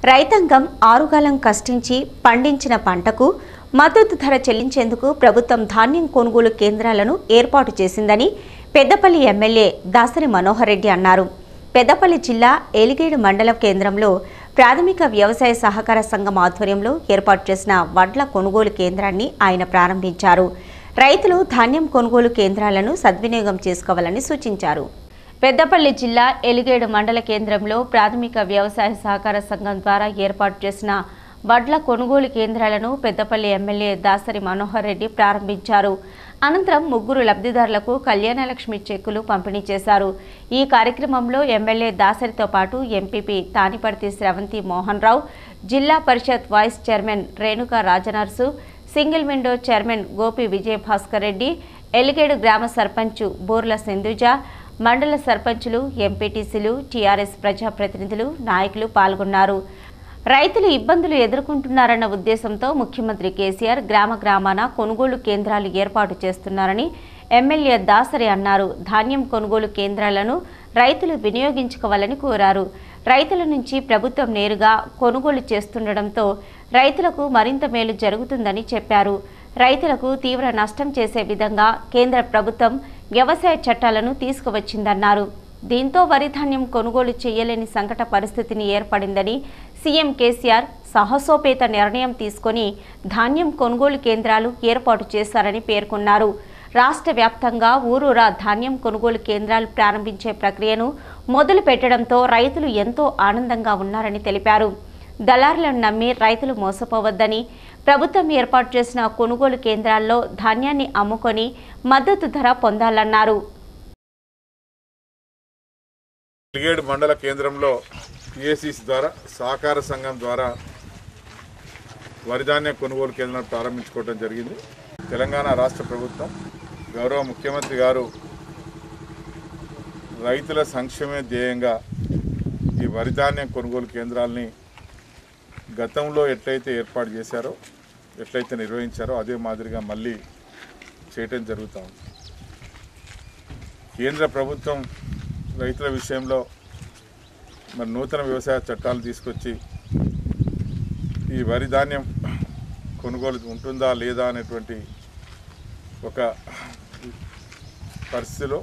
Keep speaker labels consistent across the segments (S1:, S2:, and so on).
S1: రైతాంగం ఆరుగాలం కష్టించి పండించిన పంటకు మద్దతు ధర చెల్లించేందుకు ప్రభుత్వం ధాన్యం కొనుగోలు కేంద్రాలను ఏర్పాటు చేసిందని పెద్దపల్లి ఎమ్మెల్యే దాసరి మనోహర్ రెడ్డి అన్నారు పెద్దపల్లి జిల్లా ఎలిగేడు మండల కేంద్రంలో ప్రాథమిక వ్యవసాయ సహకార సంఘం ఆధ్వర్యంలో ఏర్పాటు చేసిన వడ్ల కొనుగోలు కేంద్రాన్ని ఆయన ప్రారంభించారు రైతులు ధాన్యం కొనుగోలు కేంద్రాలను సద్వినియోగం చేసుకోవాలని సూచించారు పెద్దపల్లి జిల్లా ఎలిగేడు మండల కేంద్రంలో ప్రాథమిక వ్యవసాయ సహకార సంఘం ద్వారా ఏర్పాటు చేసిన వడ్ల కొనుగోలు కేంద్రాలను పెద్దపల్లి ఎమ్మెల్యే దాసరి మనోహర్ రెడ్డి ప్రారంభించారు అనంతరం ముగ్గురు లబ్ధిదారులకు కళ్యాణలక్ష్మి చెక్కులు పంపిణీ చేశారు ఈ కార్యక్రమంలో ఎమ్మెల్యే దాసరితో పాటు MPP Thaniparthi Sravanthi Mohan Rao zilla parishad vice chairman Renuka Rajanarsu single window chairman Gopi Vijayabhaskar Reddy Eligedu గ్రామ సర్పంచ్ బూర్ల సింధుజ మండల సర్పంచులు ఎంపీటీసీలు టీఆర్ఎస్ ప్రజాప్రతినిధులు నాయకులు పాల్గొన్నారు రైతులు ఇబ్బందులు ఎదుర్కొంటున్నారన్న ఉద్దేశంతో ముఖ్యమంత్రి కేసీఆర్ గ్రామ గ్రామాన కొనుగోలు కేంద్రాలు ఏర్పాటు చేస్తున్నారని ఎమ్మెల్యే దాసరి అన్నారు ధాన్యం కొనుగోలు కేంద్రాలను రైతులు వినియోగించుకోవాలని కోరారు రైతుల నుంచి ప్రభుత్వం నేరుగా కొనుగోలు చేస్తుండటంతో రైతులకు మరింత మేలు జరుగుతుందని చెప్పారు రైతులకు తీవ్ర నష్టం చేసే విధంగా కేంద్ర ప్రభుత్వం వ్యవసాయ చట్టాలను తీసుకువచ్చిందన్నారు దీంతో వరి ధాన్యం కొనుగోలు చేయలేని సంకట పరిస్థితిని ఏర్పడిందని సీఎం కేసీఆర్ సాహసోపేత నిర్ణయం తీసుకొని ధాన్యం కొనుగోలు కేంద్రాలు ఏర్పాటు చేశారని పేర్కొన్నారు రాష్ట్ర వ్యాప్తంగా ఊరూరా ధాన్యం కొనుగోలు కేంద్రాలు ప్రారంభించే ప్రక్రియను మొదలు పెట్టడంతో రైతులు ఎంతో ఆనందంగా ఉన్నారని తెలిపారు దళారులను నమ్మి రైతులు మోసపోవద్దని ప్రభుత్వం ఏర్పాటు చేసిన కొనుగోలు కేంద్రాల్లో ధాన్యాన్ని అమ్ముకొని మద్దతు ధర పొందాలన్నారు
S2: ఎలిగేడు మండల కేంద్రంలో పిఎస్సిసి ద్వారా సహకార సంఘం ద్వారా వరిధాన్య కొనుగోలు కేంద్రాన్ని ప్రారంభించుకోవడం జరిగింది తెలంగాణ రాష్ట్ర ప్రభుత్వం గౌరవ ముఖ్యమంత్రి గారు రైతుల సంక్షేమే ధ్యేయంగా ఈ వరిధాన్యం కొనుగోలు కేంద్రాలని గతంలో ఎట్లయితే ఏర్పాటు చేశారో ఎట్లయితే నిర్వహించారో అదే మాదిరిగా మళ్ళీ చేయటం జరుగుతూ ఉంది కేంద్ర ప్రభుత్వం రైతుల విషయంలో మరి నూతన వ్యవసాయ చట్టాలు తీసుకొచ్చి ఈ వరి ధాన్యం కొనుగోలు ఉంటుందా లేదా అనేటువంటి ఒక పరిస్థితిలో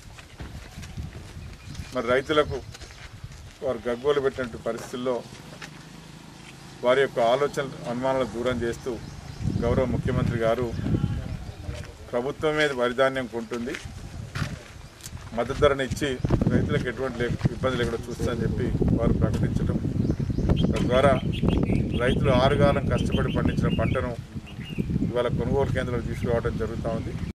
S2: మరి రైతులకు వారు గగ్గోలు పెట్టినటువంటి పరిస్థితుల్లో వారి యొక్క ఆలోచన అనుమానాలు దూరం చేస్తూ గౌరవ ముఖ్యమంత్రి గారు ప్రభుత్వమే వరిధాన్యం కొంటుంది మద్దతు ధరను ఇచ్చి రైతులకు ఎటువంటి లే- ఇబ్బంది లేకుండా చూస్తారని చెప్పి వారు ప్రకటించడం తద్వారా రైతులు ఆరుగాలం కష్టపడి పండించిన పంటను ఇవాళ కొనుగోలు కేంద్రాలకు తీసుకురావడం జరుగుతూ ఉంది